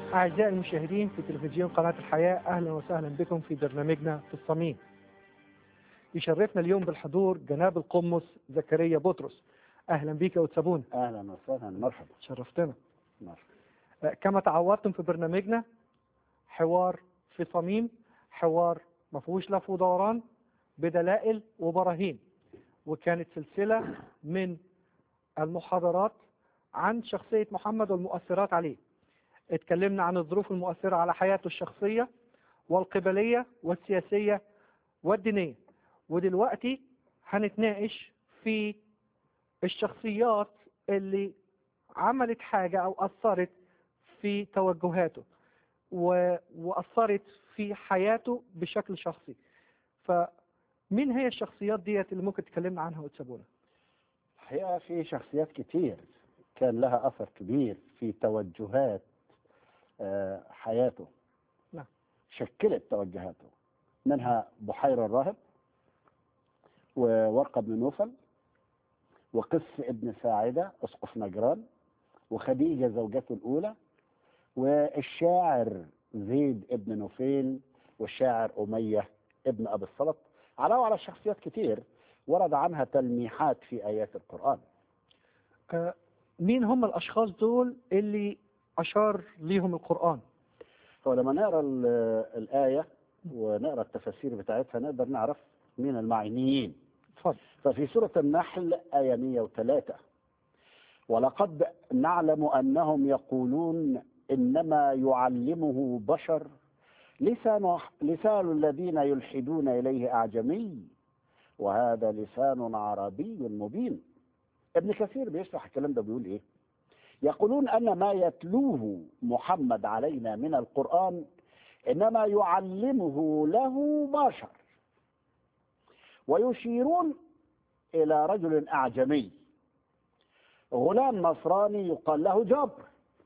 أعزائي المشاهدين في تلفزيون قناة الحياة أهلا وسهلا بكم في برنامجنا في الصميم يشرفنا اليوم بالحضور جناب القمص زكريا بطرس أهلا بك يا وتسابونا اهلا وسهلا مرحبا شرفتنا مرحبا آه، كما تعودتم في برنامجنا حوار في صميم حوار ما فيهوش لف ودوران بدلائل وبراهين وكانت سلسلة من المحاضرات عن شخصية محمد والمؤثرات عليه اتكلمنا عن الظروف المؤثرة على حياته الشخصية والقبلية والسياسية والدينية ودلوقتي هنتناقش في الشخصيات اللي عملت حاجة أو أثرت في توجهاته و... وأثرت في حياته بشكل شخصي فمين هي الشخصيات ديت اللي ممكن تكلمنا عنها وتسابونا الحقيقه في شخصيات كتير كان لها اثر كبير في توجهات آه، حياته نعم. شكلت توجهاته منها بحيرة الراهب وورقة بن نوفل وقس ابن ساعدة أسقف نجران وخديجة زوجته الأولى والشاعر زيد ابن نوفيل والشاعر أمية ابن أبي السلط علاوة على شخصيات كتير ورد عنها تلميحات في آيات القرآن آه، مين هم الأشخاص دول اللي أشار ليهم القرآن هو لما نقرا ال- الآية ونقرا التفاسير بتاعتها نقدر نعرف مين المعنيين اتفضل ففي سورة النحل آية 103 ولقد نعلم أنهم يقولون إنما يعلمه بشر لسان لسان الذين يلحدون إليه أعجمي وهذا لسان عربي مبين ابن كثير بيشرح الكلام ده بيقول إيه يقولون أن ما يتلوه محمد علينا من القرآن إنما يعلمه له بشر ويشيرون إلى رجل أعجمي غلام نصراني يقال له جبر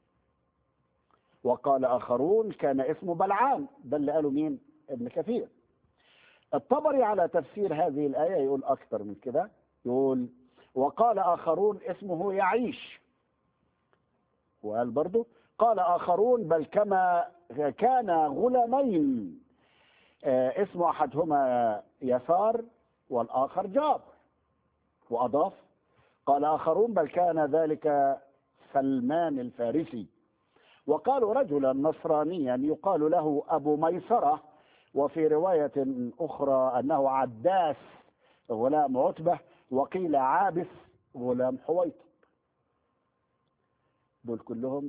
وقال آخرون كان اسمه بلعام ده اللي قالوا مين ابن كثير الطبري على تفسير هذه الآية يقول أكثر من كده يقول وقال آخرون اسمه يعيش وقال برضو قال آخرون بل كما كان غلامين آه، اسم أحدهما يسار والآخر جابر وأضاف قال آخرون بل كان ذلك سلمان الفارسي وقالوا رجلا نصرانيا يقال له أبو ميسرة وفي رواية أخرى أنه عداس غلام عتبة وقيل عابس غلام حويطب دول كلهم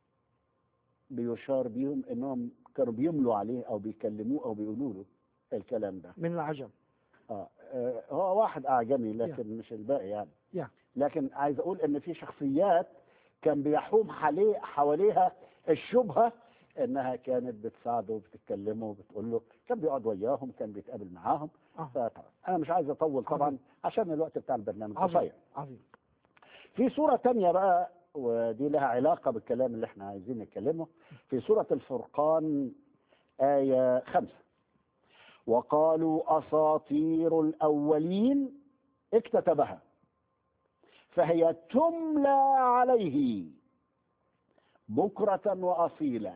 بيشار بيهم انهم كانوا بيملوا عليه او بيكلموه او بيقولوا له الكلام ده من العجم آه. آه هو واحد اعجمي لكن مش الباقي يعني يا. لكن عايز اقول ان في شخصيات كان بيحوم حواليه حواليها الشبهه انها كانت بتساعده وبتتكلمه وبتقول له كان بيقعد وياهم كان بيتقابل معاهم آه. فطبعا انا مش عايز اطول طبعا عظيم. عشان الوقت بتاع البرنامج عظيم قصير عظيم في سورة تانية بقى ودي لها علاقة بالكلام اللي احنا عايزين نتكلمه في سورة الفرقان آية خمسة وقالوا أساطير الأولين اكتتبها فهي تملى عليه بكرة وأصيلا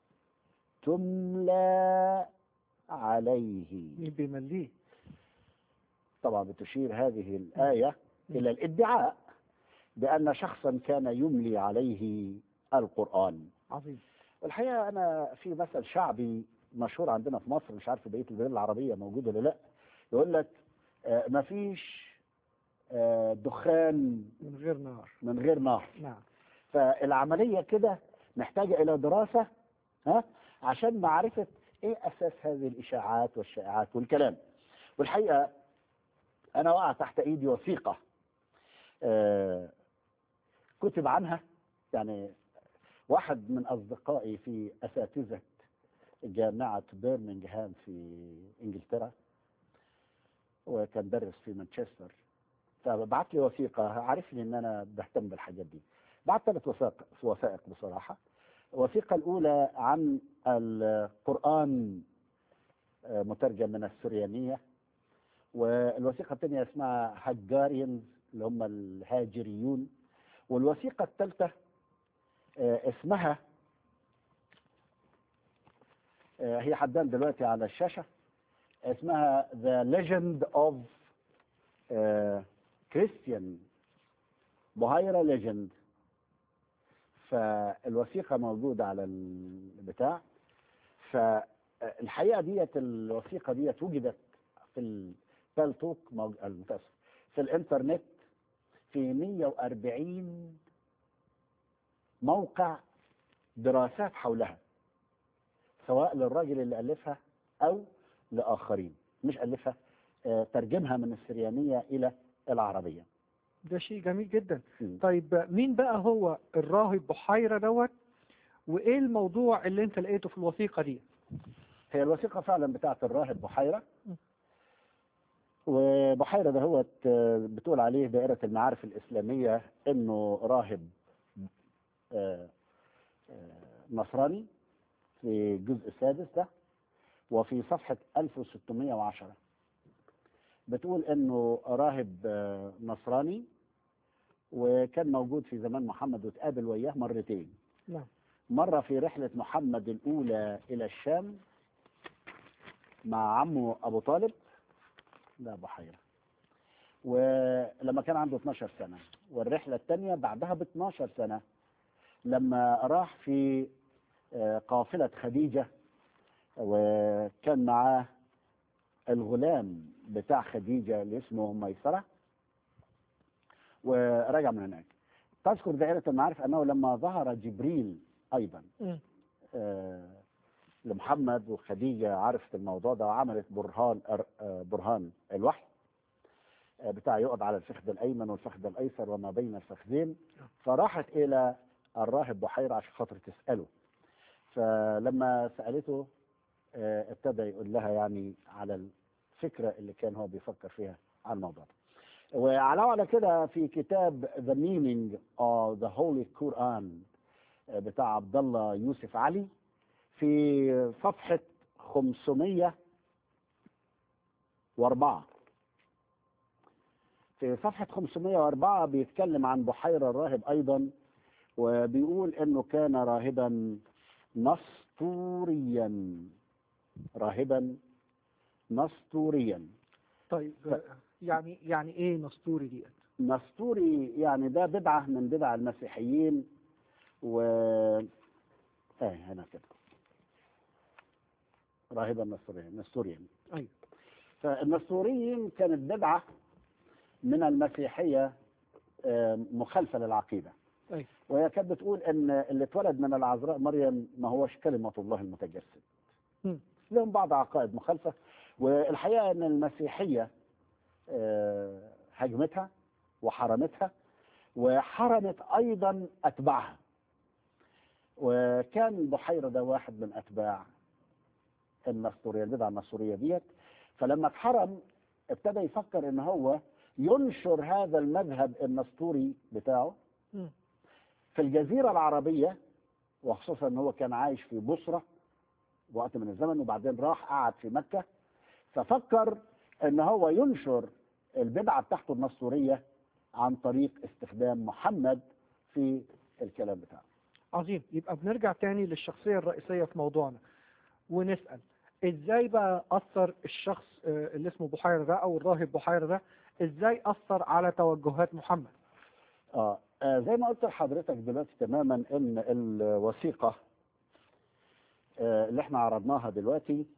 تملى عليه مين بيمليه طبعا بتشير هذه الآية إلى الادعاء بأن شخصا كان يملي عليه القرآن عظيم الحقيقة أنا في مثل شعبي مشهور عندنا في مصر مش عارف في بقية البلاد العربية موجود ولا لا يقول لك آه، مفيش آه، دخان من غير نار من غير نار نعم فالعملية كده محتاجة إلى دراسة ها عشان معرفة إيه أساس هذه الإشاعات والشائعات والكلام والحقيقة أنا وقع تحت إيدي وثيقة آه، كتب عنها يعني واحد من أصدقائي في أساتذة جامعة بيرمنغهام في إنجلترا وكان درس في مانشستر فبعت لي وثيقة عارفني إن أنا بهتم بالحاجات دي بعت ثلاث وثائق وثائق بصراحة الوثيقة الأولى عن القرآن آه، مترجم من السريانية والوثيقة الثانية اسمها هجارينز اللي هم الهاجريون والوثيقة الثالثة آه، اسمها آه، هي حدان دلوقتي على الشاشة اسمها The Legend of آه، Christian بهايرة ليجند فالوثيقة موجودة على البتاع فالحقيقة ديت الوثيقة ديت وجدت في البالتوك موج- المتأسف في الانترنت في 140 موقع دراسات حولها سواء للراجل اللي ألفها أو لآخرين مش ألفها آه، ترجمها من السريانية إلى العربية ده شيء جميل جدا م. طيب مين بقى هو الراهب بحيرة دوت وايه الموضوع اللي انت لقيته في الوثيقة دي هي الوثيقة فعلا بتاعت الراهب بحيرة م. وبحيرة ده هو بتقول عليه دائرة المعارف الإسلامية إنه راهب آه، آه، نصراني في الجزء السادس ده وفي صفحة 1610 بتقول إنه راهب آه، نصراني وكان موجود في زمان محمد وتقابل وياه مرتين نعم مرة في رحلة محمد الأولى إلى الشام مع عمه أبو طالب ده بحيرة ولما كان عنده 12 سنة والرحلة الثانية بعدها ب 12 سنة لما راح في آه، قافلة خديجة وكان معاه الغلام بتاع خديجة اللي اسمه ميسرة ورجع من هناك تذكر دائرة المعارف أنه لما ظهر جبريل أيضا م. آه، لمحمد وخديجة عرفت الموضوع ده وعملت برهان أر- آه، برهان الوحي آه، بتاع يقعد على الفخذ الأيمن والفخذ الأيسر وما بين الفخذين فراحت إلى الراهب بحيرة عشان خاطر تسأله فلما سألته آه، ابتدى يقول لها يعني على الفكرة اللي كان هو بيفكر فيها عن الموضوع ده وعلاوة على كده في كتاب The Meaning of the Holy Quran آه، بتاع عبد الله يوسف علي في صفحة 504 في صفحة 504 بيتكلم عن بحيرة الراهب أيضا وبيقول إنه كان راهبا نسطوريا راهبا نسطوريا طيب يعني يعني ايه نسطوري ديت نسطوري يعني ده بدعة من بدع المسيحيين و اه هنا كده راهبا نسطوريا نسطوريا ايوه فالنسطوريين كانت بدعة من المسيحية آه، مخالفة للعقيدة ايوه وهي كانت بتقول ان اللي اتولد من العذراء مريم ما هوش كلمة الله المتجسد م. لهم بعض عقائد مخالفة والحقيقة ان المسيحية آه، هجمتها وحرمتها وحرمت ايضا اتباعها وكان بحيرة ده واحد من اتباع النسطورية البدعة النسطورية ديت فلما اتحرم ابتدى يفكر ان هو ينشر هذا المذهب النسطوري بتاعه م. في الجزيرة العربية وخصوصا ان هو كان عايش في بصرة وقت من الزمن وبعدين راح قعد في مكة ففكر ان هو ينشر البدعة بتاعته النسطورية عن طريق استخدام محمد في الكلام بتاعه عظيم يبقى بنرجع تاني للشخصية الرئيسية في موضوعنا ونسأل ازاي بقى أثر الشخص آه، اللي اسمه بحيرة ده أو الراهب بحيرة ده ازاي أثر على توجهات محمد آه. آه زي ما قلت لحضرتك دلوقتي تماما ان الوثيقة آه اللي احنا عرضناها دلوقتي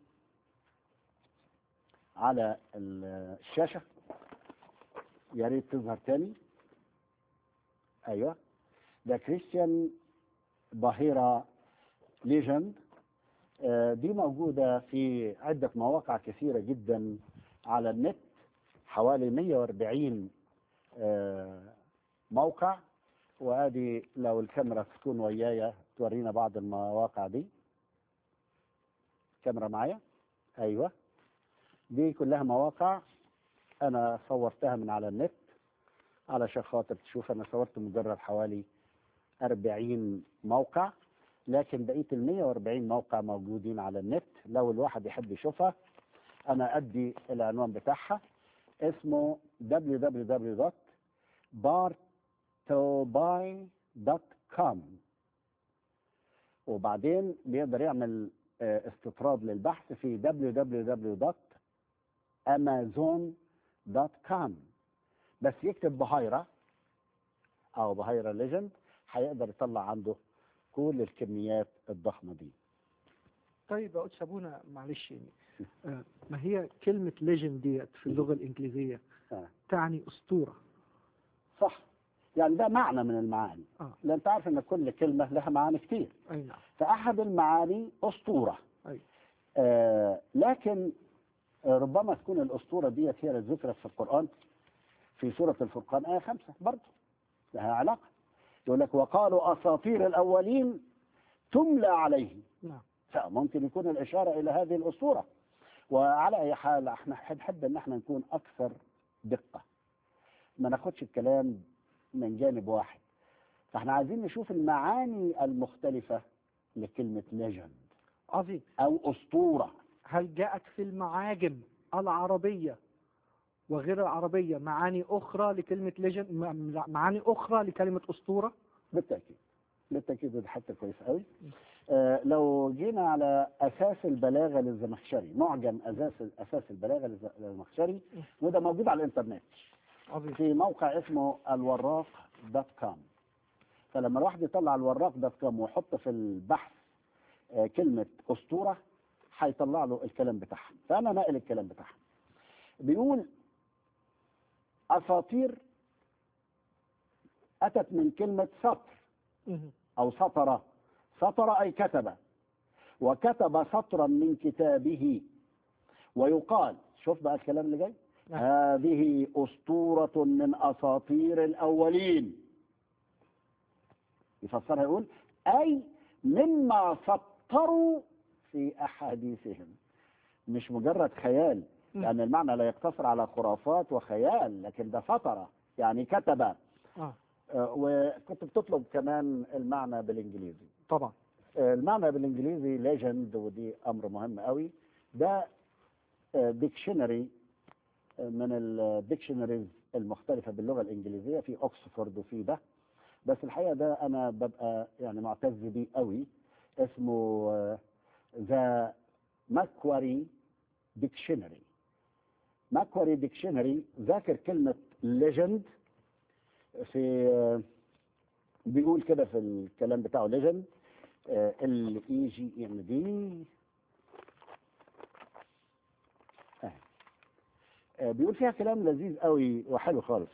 على الشاشة يا ريت تظهر تاني ايوه ده كريستيان باهيرا ليجند آه دي موجودة في عدة مواقع كثيرة جدا على النت حوالي 140 آه موقع وادي لو الكاميرا تكون ويايا تورينا بعض المواقع دي كاميرا معايا ايوه دي كلها مواقع انا صورتها من على النت علشان خاطر تشوف انا صورت مجرد حوالي 40 موقع لكن بقيه ال 140 موقع موجودين على النت لو الواحد يحب يشوفها انا ادي العنوان بتاعها اسمه www.bartoby.com وبعدين بيقدر يعمل آه، استطراد للبحث في www.amazon.com بس يكتب بهيرة أو بهيرة ليجند هيقدر يطلع عنده كل الكميات الضخمة دي طيب يا قدس ابونا معلش يعني آه، ما هي كلمة ليجند ديت في اللغة الإنجليزية آه. تعني أسطورة صح يعني ده معنى من المعاني آه. لأن أنت عارف أن كل كلمة لها معاني كتير أي نعم فأحد المعاني أسطورة أي آه لكن آه، ربما تكون الأسطورة ديت هي اللي ذكرت في القرآن في سورة الفرقان آية خمسة برضه لها علاقة يقول لك وقالوا أساطير الأولين تملى عليه نعم فممكن يكون الإشارة إلى هذه الأسطورة وعلى أي حال احنا نحب إن احنا نكون أكثر دقة ما ناخدش الكلام من جانب واحد فاحنا عايزين نشوف المعاني المختلفة لكلمة ليجند عظيم أو أسطورة هل جاءت في المعاجم العربية وغير العربية معاني أخرى لكلمة ليجند معاني أخرى لكلمة أسطورة بالتأكيد بالتأكيد ودي حتى كويس قوي آه لو جينا على أساس البلاغة للزمخشري معجم أساس أساس البلاغة للز- للزمخشري وده موجود على الإنترنت عظيم في موقع اسمه الوراق دوت كوم فلما الواحد يطلع الوراق دوت كوم ويحط في البحث آه، كلمة أسطورة هيطلع له الكلام بتاعها فأنا ناقل الكلام بتاعها بيقول أساطير أتت من كلمة سطر مهم. أو سطر سطر أي كتب وكتب سطرا من كتابه ويقال شوف بقى الكلام اللي جاي نعم. هذه أسطورة من أساطير الأولين يفسرها يقول أي مما سطروا في أحاديثهم مش مجرد خيال مم. لأن المعنى لا يقتصر على خرافات وخيال لكن ده سطر يعني كتب آه آه، وكنت بتطلب كمان المعنى بالإنجليزي طبعا المعنى بالانجليزي ليجند ودي امر مهم قوي ده ديكشنري من الديكشنريز المختلفه باللغه الانجليزيه في اوكسفورد وفي ده بس الحقيقه ده انا ببقى يعني معتز بيه قوي اسمه ذا ماكواري ديكشنري ماكواري ديكشنري ذاكر كلمه ليجند في آه، بيقول كده في الكلام بتاعه ليجند ال اي جي ام دي بيقول فيها كلام لذيذ قوي وحلو خالص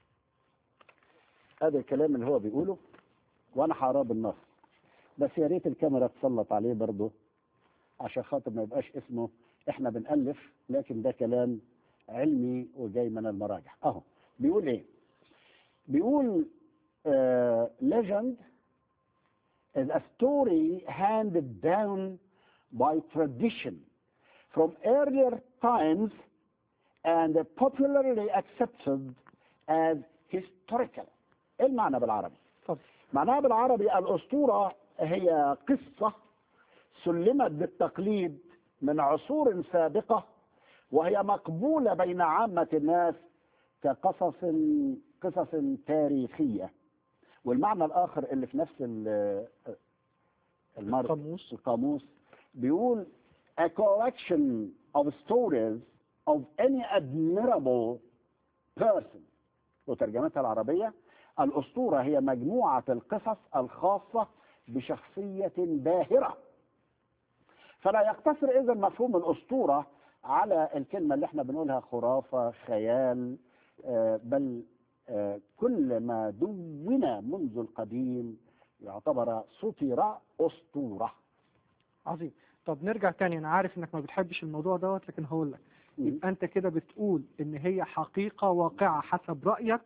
هذا الكلام اللي هو بيقوله وانا هقراه بالنص بس يا ريت الكاميرا تسلط عليه برضه عشان خاطر ما يبقاش اسمه احنا بنألف لكن ده كلام علمي وجاي من المراجع اهو بيقول ايه بيقول ليجند is a story handed down by tradition from earlier times and popularly accepted as historical. ايه المعنى بالعربي؟ اتفضل معناها بالعربي الأسطورة هي قصة سلمت بالتقليد من عصور سابقة وهي مقبولة بين عامة الناس كقصص قصص تاريخية والمعنى الآخر اللي في نفس ال- المر- القاموس. القاموس بيقول a collection of stories of any admirable person وترجمتها العربية الأسطورة هي مجموعة القصص الخاصة بشخصية باهرة فلا يقتصر إذا مفهوم الأسطورة على الكلمة اللي احنا بنقولها خرافة خيال آه، بل آه، كل ما دون منذ القديم يعتبر سطر أسطورة عظيم طب نرجع تاني انا عارف انك ما بتحبش الموضوع دوت لكن هقول لك يبقى انت كده بتقول ان هي حقيقة واقعة حسب رأيك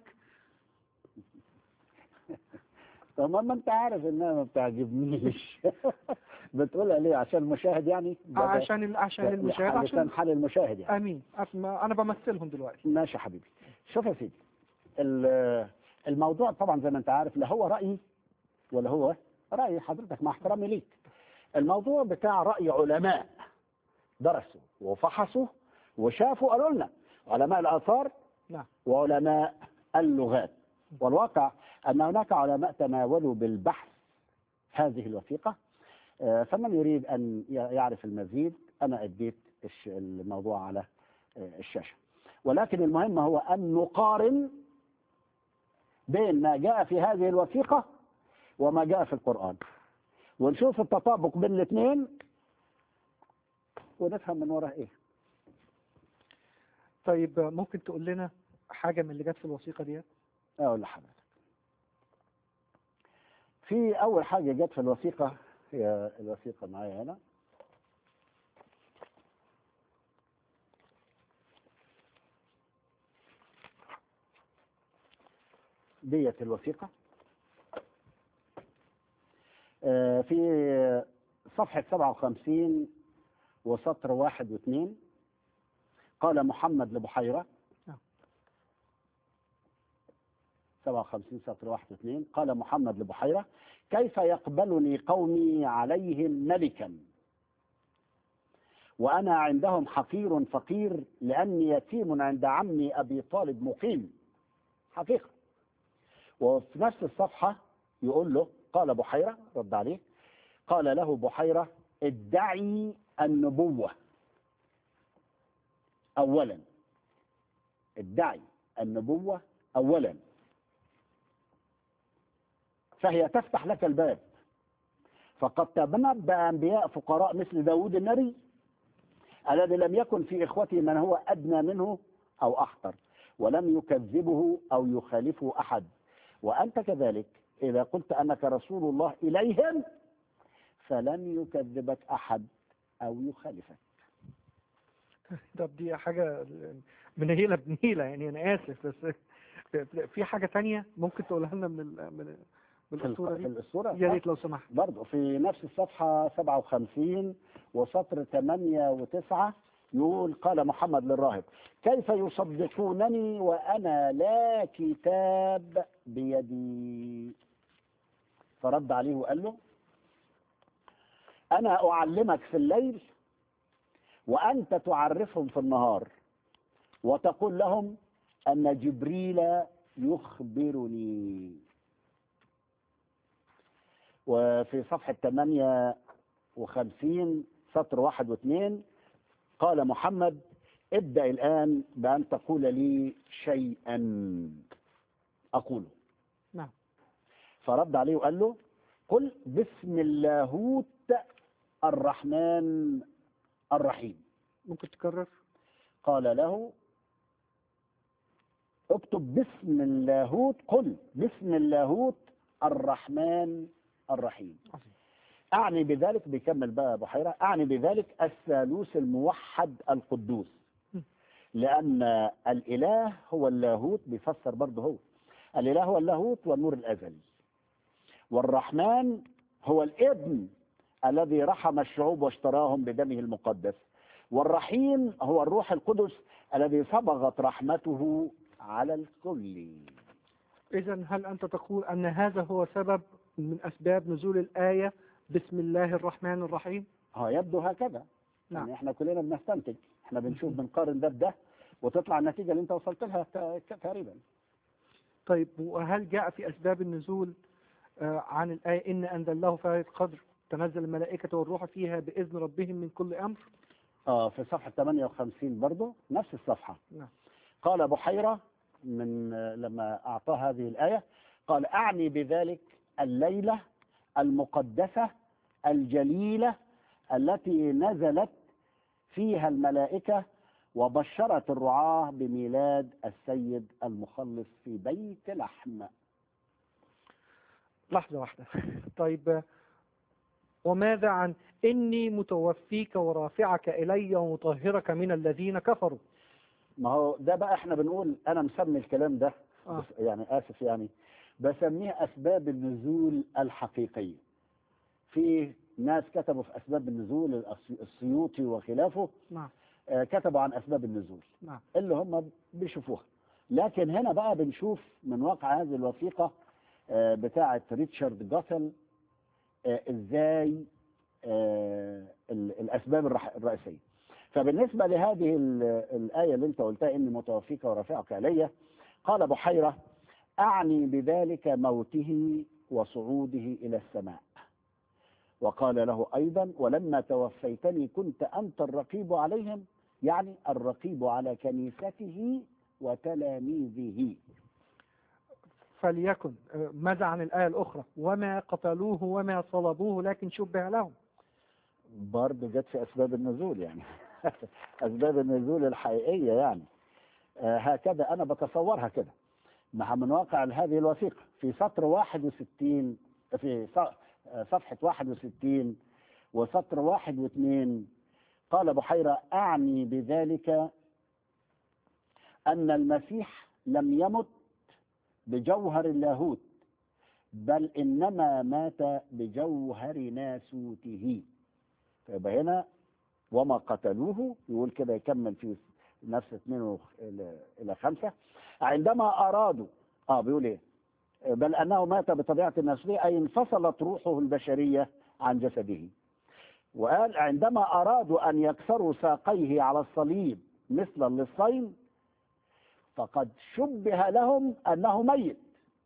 طب ما انت عارف انها ما بتعجبنيش بتقولها ليه عشان المشاهد يعني ده- ده- عشان ال- عشان المشاهد علشان عشان حال المشاهد يعني امين أسمع- انا بمثلهم دلوقتي ماشي يا حبيبي شوف يا سيدي ال- الموضوع طبعا زي ما انت عارف لا هو رأيي ولا هو رأي حضرتك مع احترامي ليك الموضوع بتاع رأي علماء درسوا وفحصوا وشافوا قالوا لنا علماء الآثار نعم وعلماء اللغات والواقع أن هناك علماء تناولوا بالبحث هذه الوثيقة آه، فمن يريد أن ي- يعرف المزيد أنا أديت الش- الموضوع على آه، الشاشة ولكن المهم هو أن نقارن بين ما جاء في هذه الوثيقة وما جاء في القرآن ونشوف التطابق بين الاثنين ونفهم من وراء ايه طيب ممكن تقول لنا حاجة من اللي جت في الوثيقة ديت اقول لحضرتك في اول حاجه جت في الوثيقه هي الوثيقه معايا هنا ديت الوثيقه آه، في صفحه 57 وسطر واحد واثنين قال محمد لبحيره 57 سطر واحد واثنين قال محمد لبحيرة كيف يقبلني قومي عليهم ملكا وأنا عندهم حقير فقير لأني يتيم عند عمي أبي طالب مقيم حقيقة وفي نفس الصفحة يقول له قال بحيرة رد عليه قال له بحيرة ادعي النبوة أولا ادعي النبوة أولا فهي تفتح لك الباب فقد تنبأ أنبياء فقراء مثل داود النبي الذي لم يكن في إخوته من هو أدنى منه أو أحقر ولم يكذبه أو يخالفه أحد وأنت كذلك إذا قلت أنك رسول الله إليهم فلن يكذبك أحد أو يخالفك طب دي حاجة من هيلة بنيلة يعني أنا آسف بس في حاجة تانية ممكن تقولها لنا من ال- من من في الأسطورة الق- في دي الصورة يا ريت لو سمحت برضه في نفس الصفحة 57 وسطر 8 و9 يقول قال محمد للراهب كيف يصدقونني وأنا لا كتاب بيدي فرد عليه وقال له أنا أعلمك في الليل وأنت تعرفهم في النهار وتقول لهم أن جبريل يخبرني وفي صفحة 58 سطر واحد واثنين قال محمد ابدأ الآن بأن تقول لي شيئا أقوله نعم فرد عليه وقال له قل بسم اللاهوت الرحمن الرحيم ممكن تكرر قال له اكتب بسم اللاهوت قل بسم اللاهوت الرحمن الرحيم عظيم. أعني بذلك بيكمل بقى بحيرة أعني بذلك الثالوث الموحد القدوس م. لأن الإله هو اللاهوت بيفسر برضه هو الإله هو اللاهوت والنور الأزلي والرحمن هو الابن الذي رحم الشعوب واشتراهم بدمه المقدس والرحيم هو الروح القدس الذي صبغت رحمته على الكل إذا هل أنت تقول أن هذا هو سبب من أسباب نزول الآية بسم الله الرحمن الرحيم ها يبدو هكذا نعم. يعني احنا كلنا بنستنتج احنا بنشوف بنقارن ده بده وتطلع النتيجه اللي انت وصلت لها ت- ك- تقريبا طيب وهل جاء في أسباب النزول آه، عن الآية إن أنزلناه في ليلة القدر تنزل الملائكة والروح فيها بإذن ربهم من كل أمر اه في صفحه 58 برضه نفس الصفحه نعم قال بحيره من آه، لما اعطاه هذه الايه قال اعني بذلك الليله المقدسه الجليله التي نزلت فيها الملائكه وبشرت الرعاه بميلاد السيد المخلص في بيت لحم لحظة واحدة طيب آه، وماذا عن إني متوفيك ورافعك إلي ومطهرك من الذين كفروا ما هو ده بقى احنا بنقول انا مسمي الكلام ده آه. بس يعني اسف يعني بسميه اسباب النزول الحقيقيه في ناس كتبوا في اسباب النزول الأس- السيوطي وخلافه نعم آه، كتبوا عن اسباب النزول نعم اللي هم بيشوفوها لكن هنا بقى بنشوف من واقع هذه الوثيقه آه، بتاعه ريتشارد جوثل آه، ازاي آه، ال- الاسباب الرح- الرئيسيه فبالنسبه لهذه ال- الايه اللي انت قلتها اني متوفيك ورافعك الي قال بحيره اعني بذلك موته وصعوده الى السماء وقال له أيضا ولما توفيتني كنت أنت الرقيب عليهم يعني الرقيب على كنيسته وتلاميذه فليكن آه، ماذا عن الآية الأخرى وما قتلوه وما صلبوه لكن شبه لهم برضه جت في أسباب النزول يعني أسباب النزول الحقيقية يعني آه هكذا أنا بتصورها كده مع من واقع هذه الوثيقة في سطر 61 في ص- آه، صفحة 61 وسطر واحد واثنين قال بحيرة أعني بذلك أن المسيح لم يمت بجوهر اللاهوت بل إنما مات بجوهر ناسوته فيبقى هنا وما قتلوه يقول كده يكمل في نفس اثنين وخ- إلى- إلى خمسة عندما أرادوا اه بيقول ايه بل أنه مات بطبيعة الناسوتية أي انفصلت روحه البشرية عن جسده وقال عندما أرادوا أن يكسروا ساقيه على الصليب مثلا للصين فقد شبه لهم أنه ميت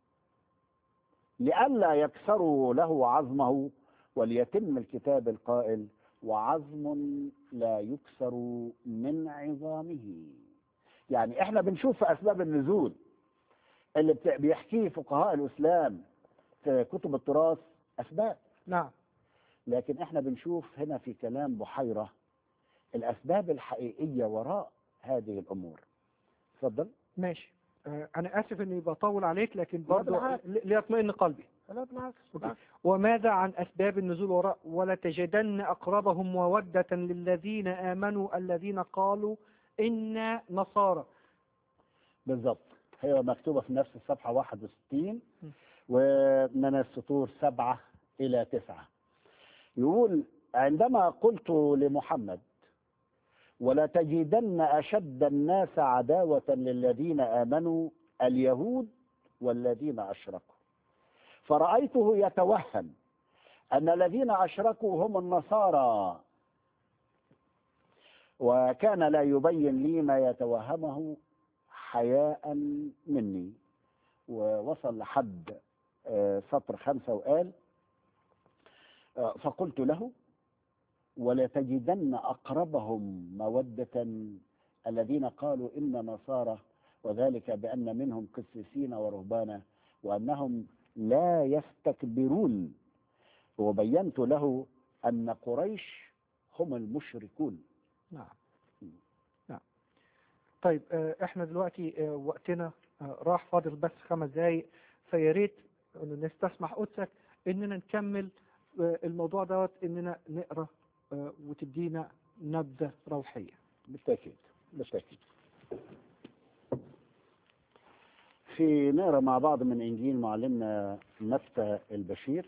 لئلا يكسروا له عظمه وليتم الكتاب القائل وعظم لا يكسر من عظامه يعني احنا بنشوف في اسباب النزول اللي بت- بيحكيه فقهاء الاسلام في كتب التراث اسباب نعم لكن احنا بنشوف هنا في كلام بحيرة الاسباب الحقيقية وراء هذه الامور اتفضل ماشي آه، أنا آسف إني بطول عليك لكن لا برضه بالعكس. ل- ليطمئن قلبي لا بالعكس أوكي. وماذا عن أسباب النزول وراء ولتجدن أقربهم مودة للذين آمنوا الذين قالوا إنا نصارى بالظبط هي مكتوبة في نفس الصفحة 61 م. ومن السطور سبعة إلى تسعة يقول عندما قلت لمحمد ولا تجدن أشد الناس عداوة للذين آمنوا اليهود والذين أشركوا فرأيته يتوهم أن الذين أشركوا هم النصارى وكان لا يبين لي ما يتوهمه حياء مني ووصل لحد آه، سطر خمسة وقال آه، فقلت له ولتجدن أقربهم مودة الذين قالوا إن نصارى وذلك بأن منهم قسيسين ورهبانا وأنهم لا يستكبرون وبينت له أن قريش هم المشركون نعم نعم طيب آه، احنا دلوقتي آه، وقتنا آه، راح فاضل بس خمس دقايق فيا ريت إنه نستسمح قدسك اننا نكمل آه، الموضوع دوت اننا نقرا آه، وتدينا نبذه روحيه بالتأكيد بالتأكيد في نقرا مع بعض من انجيل معلمنا متى البشير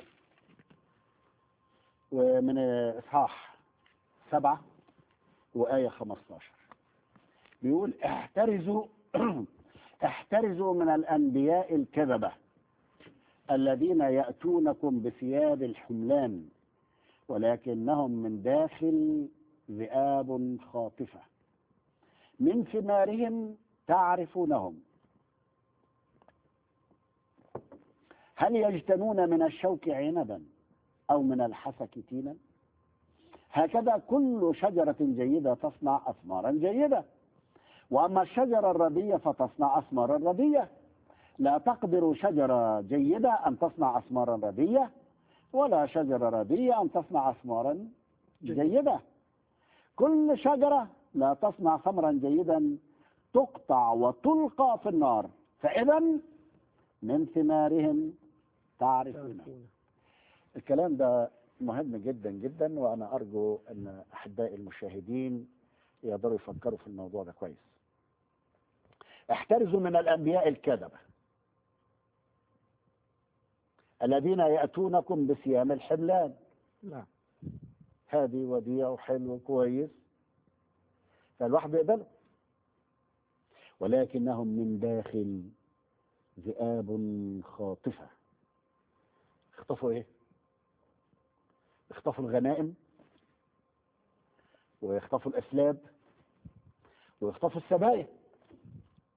ومن اصحاح سبعة وآية 15 بيقول احترزوا احترزوا من الأنبياء الكذبة الذين يأتونكم بثياب الحملان ولكنهم من داخل ذئاب خاطفة من ثمارهم تعرفونهم هل يجتنون من الشوك عنبا أو من الحسك تينا هكذا كل شجرة جيدة تصنع أثمارا جيدة وأما الشجرة الردية فتصنع أثمارا ردية لا تقدر شجرة جيدة أن تصنع أثمارا ردية ولا شجرة ردية أن تصنع أثمارا جيدة كل شجرة لا تصنع ثمرا جيدا تقطع وتلقى في النار فإذا من ثمارهم تعرفون الكلام ده مهم جدا جدا وأنا أرجو أن أحبائي المشاهدين يقدروا يفكروا في الموضوع ده كويس احترزوا من الأنبياء الكذبة الذين يأتونكم بثياب الحملان نعم هادي وديع وحلو كويس فالواحد بيقبله ولكنهم من داخل ذئاب خاطفة اخطفوا ايه اخطفوا الغنائم ويخطفوا الاسلاب ويخطفوا السبايا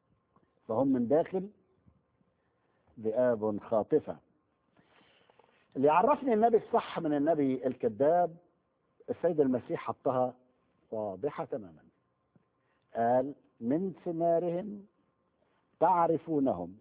فهم من داخل ذئاب خاطفة اللي يعرفني النبي الصح من النبي الكذاب السيد المسيح حطها واضحة تماما قال من ثمارهم تعرفونهم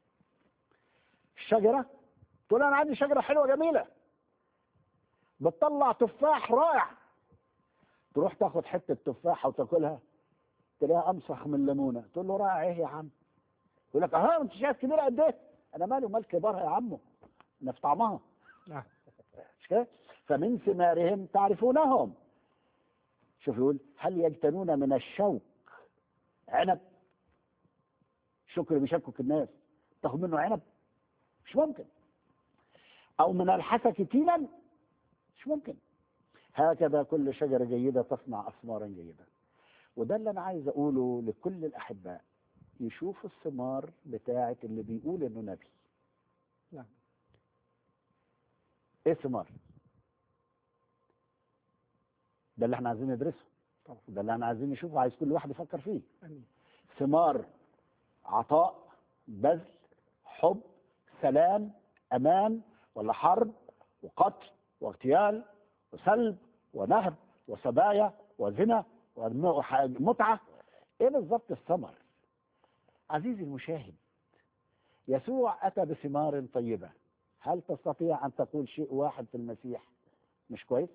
الشجرة تقول أنا عندي شجرة حلوة جميلة بتطلع تفاح رائع تروح تاخد حتة تفاحة وتاكلها تلاقيها أمسخ من ليمونة تقول له رائع إيه يا عم يقول لك أها أنت شايف كبيرة قد إيه أنا مالي ومال كبارها يا عمو أنا في طعمها نعم مش كده؟ فمن ثمارهم تعرفونهم شوف يقول هل يجتنون من الشوك عنب شكر بيشكك الناس تاخد منه عنب مش ممكن او من الحسك تينا مش ممكن هكذا كل شجرة جيدة تصنع أثمارا جيدة وده اللي أنا عايز أقوله لكل الأحباء يشوفوا الثمار بتاعة اللي بيقول إنه نبي نعم. إيه ثمار؟ ده اللي احنا عايزين ندرسه طبعا. ده اللي احنا عايزين نشوفه عايز كل واحد يفكر فيه امين ثمار عطاء بذل حب سلام امان ولا حرب وقتل واغتيال وسلب ونهب وسبايا وزنا ومتعه ايه بالظبط الثمر عزيزي المشاهد يسوع اتى بثمار طيبه هل تستطيع ان تقول شيء واحد في المسيح مش كويس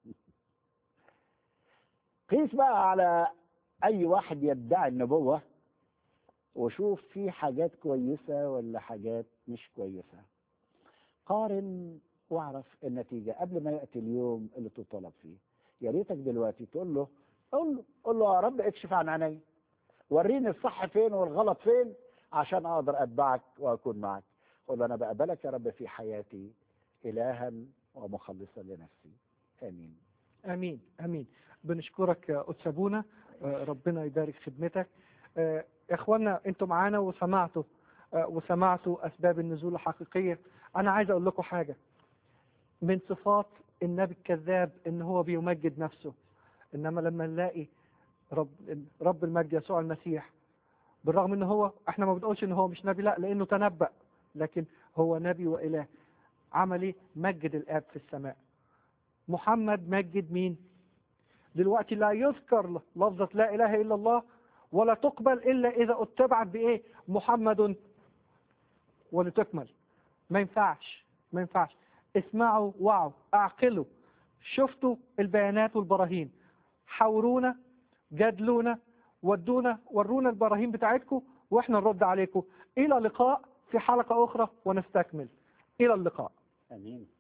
قيس بقى على اي واحد يدعي النبوه وشوف في حاجات كويسه ولا حاجات مش كويسه قارن واعرف النتيجه قبل ما ياتي اليوم اللي تطلب فيه يا ريتك دلوقتي تقول له قول له قول له يا رب اكشف عن عيني وريني الصح فين والغلط فين عشان اقدر اتبعك واكون معك قول له انا بقبلك يا رب في حياتي الها ومخلصا لنفسي امين امين امين بنشكرك يا قدس ابونا آه، ربنا يبارك خدمتك آه، يا اخوانا انتوا معانا وسمعتوا آه، وسمعتوا اسباب النزول الحقيقيه انا عايز اقول لكم حاجه من صفات النبي الكذاب ان هو بيمجد نفسه انما لما نلاقي رب رب المجد يسوع المسيح بالرغم ان هو احنا ما بنقولش ان هو مش نبي لا لانه تنبأ لكن هو نبي واله عمل ايه مجد الاب في السماء محمد مجد مين دلوقتي لا يذكر لفظة لا إله إلا الله ولا تقبل إلا إذا اتبعت بإيه محمد ولتكمل ما ينفعش ما ينفعش اسمعوا وعوا اعقلوا شفتوا البيانات والبراهين حاورونا جادلونا ودونا ورونا البراهين بتاعتكم واحنا نرد عليكم الى لقاء في حلقة اخرى ونستكمل الى اللقاء امين